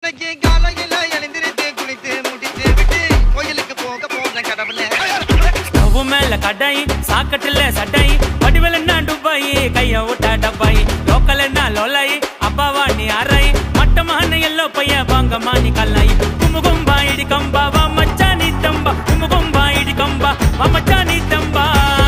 இன்னைக்கு காலையில எழுந்திருத்து குளித்து முடித்து விட்டு கோயிலுக்கு போக போன கடவுளே ஸ்டவ் மேல கடாய் சாக்கட்டுல சட்டாய் வடிவல் என்ன டுபாய் கைய விட்டா டப்பாய் லோக்கல் என்ன லோலாய் அப்பாவா நீ அரை மட்டமான எல்லோ பைய வாங்கம்மா நீ கல்லாய் கும்பு கும்பா இடி கம்பா வா மச்சா நீ தம்பா கும்பு கும்பா இடி கம்பா வா மச்சா நீ தம்பா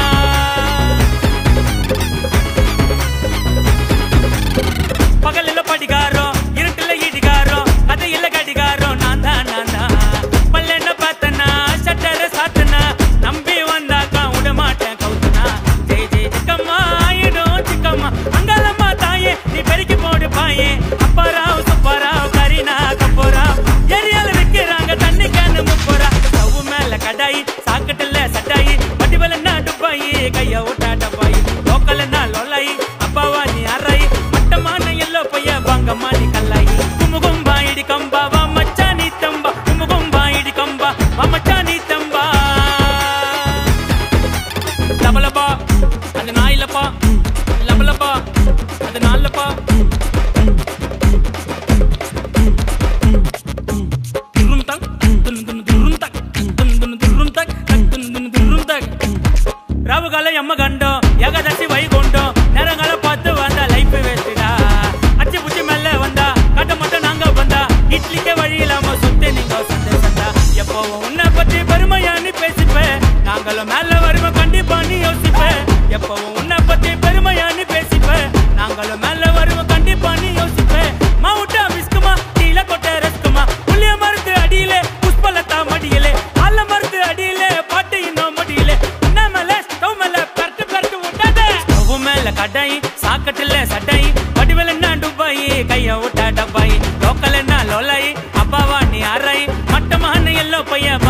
பகலில படிகாரோ இருட்டுல இடிகாரோ கதையில கடிகாரோ நான் தான் நான் தான் பல்லென்ன பார்த்தனா சட்டர சாத்தனா நம்பி வந்தாக்கா விட மாட்டேன் கவுத்தனா ஜெய் ஜெய் சிக்கம்மா ஆயிடும் சிக்கம்மா அங்காளம்மா தாயே நீ பெருக்கி போடு பாயே அப்பாராவ் சுப்பாராவ் கரீனா கப்போராவ் ஏரியால விக்கிறாங்க தண்ணி கேனு முப்போரா ஸ்டவ் மேல கடாய் சாக்கட்டுல சட்டாய் வடிவல் என்ன டுப்பாய் கைய விட்டா டப்பாய் லோக்கல் என்ன லொல்லாய் அப்பாவா நீ அரை மட்டமான எல்லோ பைய வாங்கம்மா நீ கல்லாய் கும்பு கும்பா இடி கம்பா வா மச்சா நீ தம்பா கும்பு கும்பா இடி கம்பா வா மச்சா நீ தம்பா லபலபா அது நாயிலப்பா லபலபா அது நாலப்பா துரும் தக் துன் துன் துரும் தக் துன் துன் துரும் தக் தக் துன் துன் துரும் தக் ராவுகால எம்ம கண்டோம் ஏகாதசி வைகுண்டம் நேரங்கால பார்த்து வந்தா லைஃப் வேஸ்டா அச்சு புச்சி மேல வந்தா கட்ட மட்டும் நாங்க வந்தா இட்லிக்கே வழி இல்லாம சுத்தி நீங்க சண்டை சண்டா எப்பவும் உன்னை பத்தி பெருமையா நீ பேசிப்பேன் நாங்களும் மேல வருவோம் கண்டிப்பா நீ யோசிப்பேன் எப்பவும் உன்னை பத்தி பெருமையா நீ பேசிப்பேன் நாங்களும் மேல வருவோம் கண்டிப்பா நீ யோசிப்பேன் மாவுட்டா மிஸ்குமா கீழே கொட்ட ரஸ்குமா புளிய மருந்து அடியிலே புஷ்பலதா மடியிலே அல்ல மருந்து அடியிலே பாட்டு இன்னும் முடியலே என்ன மேல ஸ்டவ் மேல பரட்டு பரட்டு விட்டாதே ஸ்டவ் மேல கடாய் சாக்கட்டுல சட்டாய் வடிவல் என்ன டுபாய் கைய விட்டா டப்பாய் லோக்கல் என்ன லோலாய் அப்பாவா நீ அரை மட்டமான எல்லோ பையன்